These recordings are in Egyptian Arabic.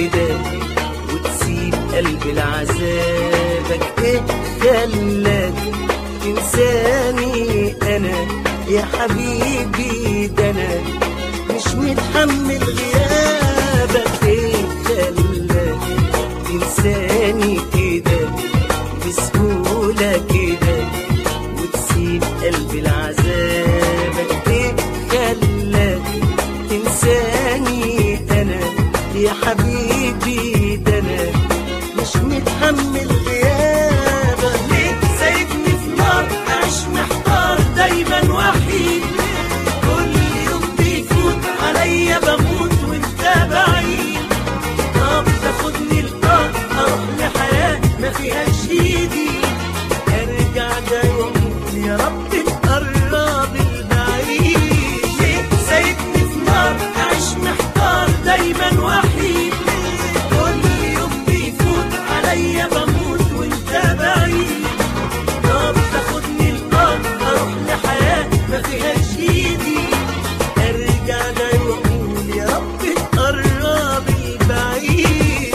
كده وتسيب قلبي لعذابك ايه خلاك تنساني انا يا حبيبي ده انا مش متحمل غيابك ايه خلاك تنساني كده بسهولة كده وتسيب قلبي لعذابك ايه خلاك تنساني انا يا حبيبي ده انا مش متحمل غيابك ليه سايبني في نار اعيش محتار دايما وحيد كل يوم بيفوت عليا بموت وانت بعيد طب تاخدني القار اروح لحياة ما فيهاش ايدي ارجع ده يوم يا رب تقرب البعيد ليه سايبني في نار اعيش محتار دايما وحيد كل يوم بيفوت عليا بموت وانت بعيد طب تاخدني القار اروح لحياة ما فيهاش ايدي ارجع ده واقول يا رب تقرب البعيد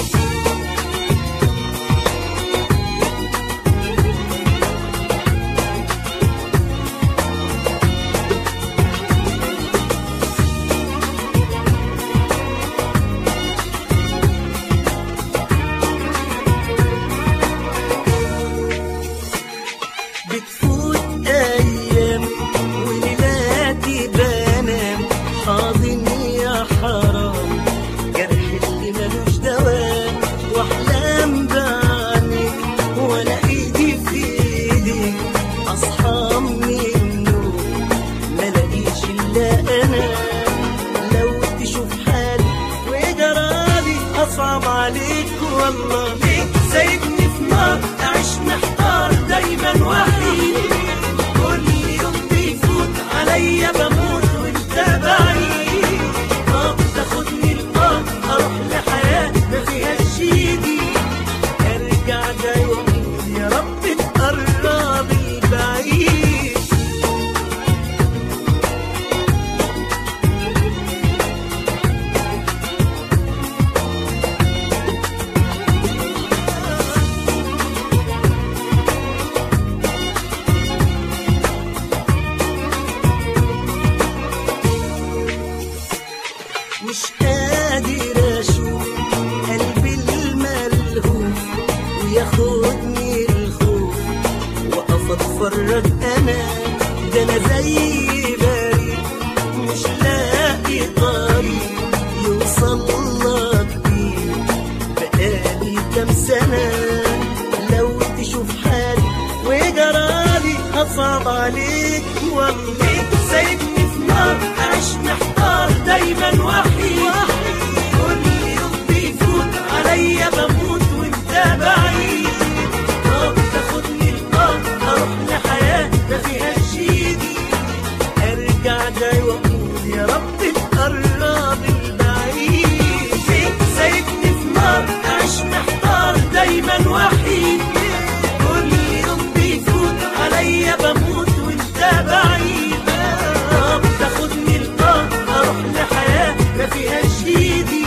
بتفوت ايام وليلاتي بنام حاضن يا حرام جرح اللي ملوش دواء واحلام بعينك وانا ايدي في ايدك اصحى من النوم ملاقيش الا انا لو تشوف حالي وجرالي اصعب عليك والله ليك سايبني في نار اعيش محتار دايما وحيد كل يوم بيفوت عليا بموت وانت بعيد طب تاخدني القار اروح لحياة ما فيهاش ايدي ارجع جاي واقول يا رب تقرب البعيد مش قادر اشوف قلبي الملهوف وياخدني الخوف واقف اتفرج انا ده انا زي بريء مش لاقي طريق يوصل لك بيه بقالي كام سنة لو تشوف حالي وجرالي أصعب عليك والله سايبني في نار أعيش محتار دايما وحيد كل يوم بيفوت عليا بموت وانت بعيد طب تاخدني القار أروح لحياة ما فيهاش ايدي ارجع جاي واقول يا رب تقرب البعيد فيك سايبني في نار اعيش محتار دايما وحيد كل يوم بيفوت عليا بموت وانت بعيد طب تاخدني القار اروح لحياة ما فيهاش ايدي